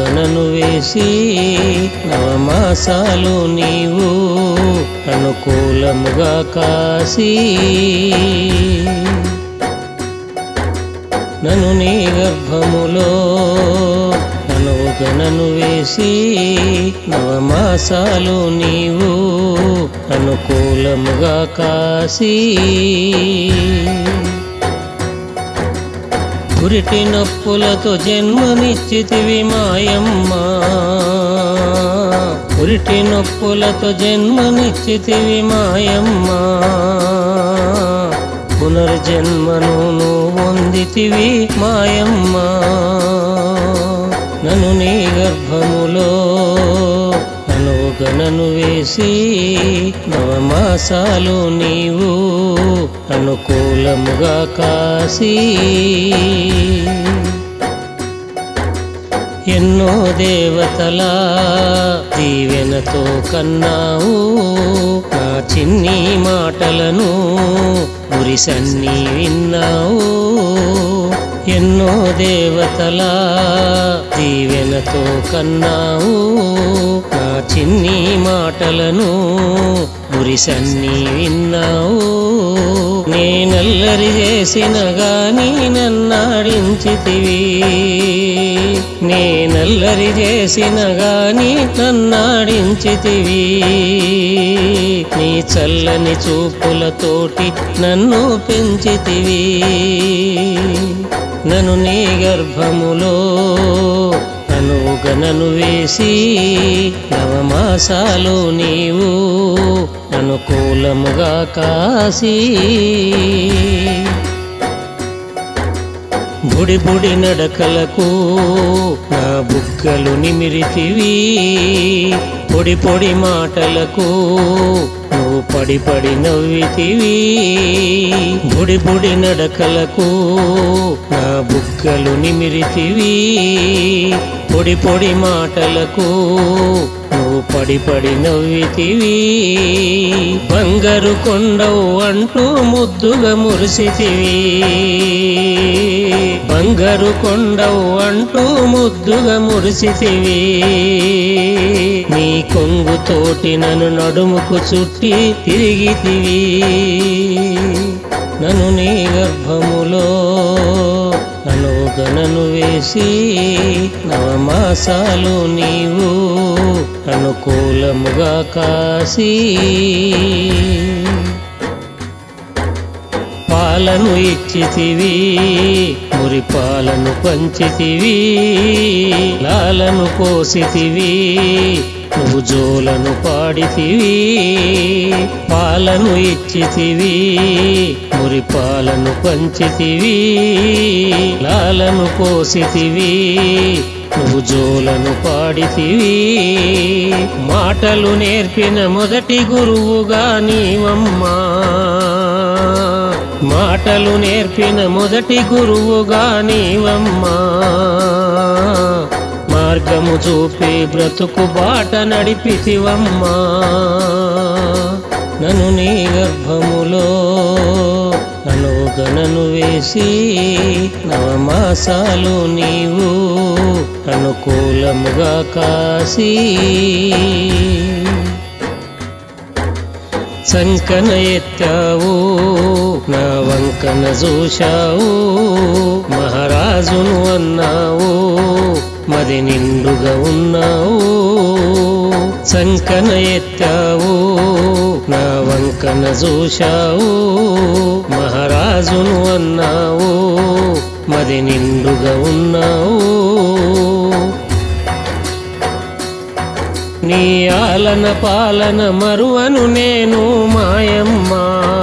గణను వేసి నవమాసాలు నీవు అనుకూలముగా కాసి నన్ను నీ గర్భములో అనువు గణను వేసి నవమాసాలు నీవు అనుకూలముగా కాసి పురిటి నొప్పులతో జన్మనిచ్చితివి మాయమ్మ పురిటి నొప్పులతో జన్మనిచ్చితివి మాయమ్మ పునర్జన్మను నువ్వు పొందితివి మాయమ్మ నన్ను నీ గర్భములో అనువు గణను వేసి నవమాసాలు నీవు అనుకూలముగా కాసి ఎన్నో దేవతల దీవెనతో కన్నావు నా చిన్ని మాటలను మురిసన్ని విన్నావు ఎన్నో దేవతల దీవెనతో కన్నావు నా చిన్ని మాటలను మురిసన్ని విన్నావు నేనల్లరి చేసిన గాని నన్నాడించితివి నేనల్లరి చేసిన గాని నన్నాడించితివి నీ చల్లని చూపులతోటి నన్ను పెంచితివి నన్ను నీ గర్భములో అనుగనను వేసి నవమాసాలు నీవు అనుకూలముగా కాసి బుడి బుడి నడకలకు నా బుగ్గలు నిమిరితివి పొడి పొడి మాటలకు నువ్వు పడి పడి నవ్వితివి బుడి బుడి నడకలకు నా బుగ్గలు నిమిరితివి పొడి పొడి మాటలకు నువ్వు పడి పడి నవ్వితివి బంగారు కొండవు అంటూ ముద్దుగా మురిసితివి బంగారు కొండవు అంటూ ముద్దుగా మురిసితివి నీ కొంగుతోటి నన్ను నడుముకు చుట్టి తిరిగితివి నన్ను నీ గర్భములో అనుగణను వేసి నవమాసాలు నీవు అనుకూలముగా కాసి పాలను ఇచ్చితివి మురి పాలను పంచితివి లాలను పోసితివి నువ్వు జోలను పాడితివి పాలను ఇచ్చితివి మురి పాలను పంచితివి లాలను పోసితివి నువ్వు జోలను పాడితివి మాటలు నేర్పిన మొదటి గురువుగా నీవమ్మా మాటలు నేర్పిన మొదటి గురువుగా నీవమ్మా మార్గము చూపి బ్రతుకు బాట నడిపితివమ్మా నన్ను నీ గర్భములో అనుగణను వేసి నవమాసాలు నీవు అనుకూలముగా కాసి సంకన ఎత్తావు నా వంకన చూశావు మహారాజును అన్నావు మది నిండుగా ఉన్నావు సంకన ఎత్తావు నా వంకన చూశావు మహారాజును అన్నావు మది నిండుగా ఉన్నావు నీ ఆలన పాలన మరువను నేను మాయమ్మ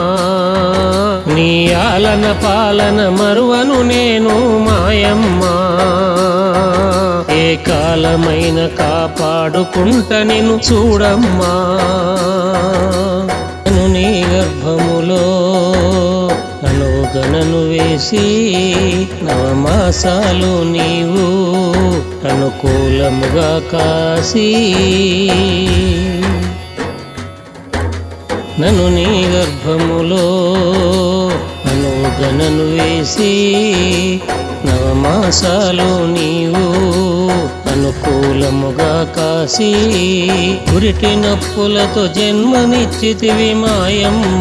నీ ఆలన పాలన మరువను నేను మాయమ్మ ఏ కాలమైన కాపాడుకుంట నిన్ను చూడమ్మా నన్ను నీ గర్భములో అనుగణను వేసి నవమాసాలు నీవు అనుకూలముగా కాసి నన్ను నీ గర్భములో అనుగణను వేసి నవమాసాలు నీవు అనుకూలముగా కాసి ఉరిటి నొప్పులతో జన్మనిచ్చితివి మాయమ్మ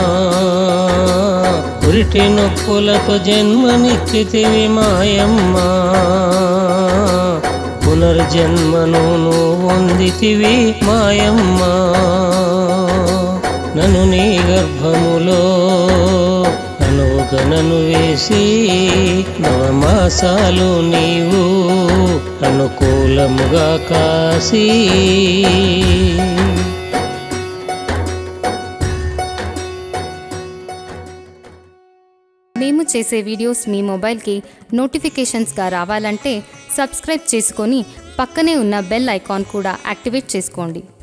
ఉరిటి నొప్పులతో జన్మనిచ్చితివి మాయమ్మ పునర్జన్మను నువ్వు పొందితివి మాయమ్మ నన్ను నీ గర్భములో అనుగనను వేసి నవమాసాలు నీవు అనుకూలముగా కాసి మేము చేసే వీడియోస్ మీ మొబైల్కి నోటిఫికేషన్స్గా రావాలంటే సబ్స్క్రైబ్ చేసుకొని పక్కనే ఉన్న బెల్ ఐకాన్ కూడా యాక్టివేట్ చేసుకోండి